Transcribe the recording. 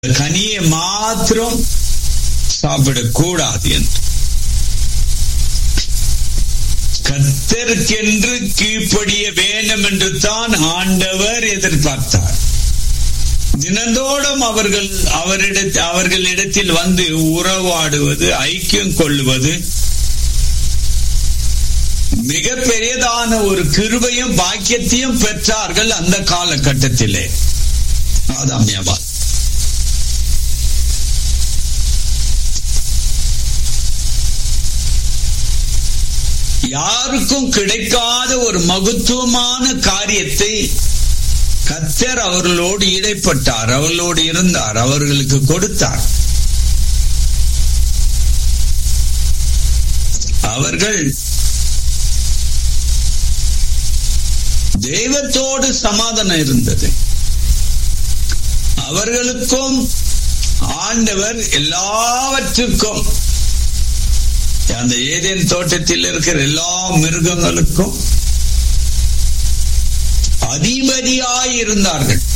கனியை மாத்திரம் சாப்பிடக்கூடாது என்று கத்தருக்கென்று கீழ்ப்படிய வேண்டும் என்று தான் ஆண்டவர் எதிர்பார்த்தார் தினந்தோறும் அவர்கள் அவரிட அவர்களிடத்தில் வந்து உறவாடுவது ஐக்கியம் கொள்ளுவது மிக பெரியதான ஒரு கிருபையும் பாக்கியத்தையும் பெற்றார்கள் அந்த காலகட்டத்திலே ஆதாமியவா யாருக்கும் கிடைக்காத ஒரு மகத்துவமான காரியத்தை கத்தர் அவர்களோடு இடைப்பட்டார் அவர்களோடு இருந்தார் அவர்களுக்கு கொடுத்தார் அவர்கள் தெய்வத்தோடு சமாதானம் இருந்தது அவர்களுக்கும் ஆண்டவர் எல்லாவற்றுக்கும் அந்த ஏதேன் தோட்டத்தில் இருக்கிற எல்லா மிருகங்களுக்கும் அதிபதியாய் இருந்தார்கள்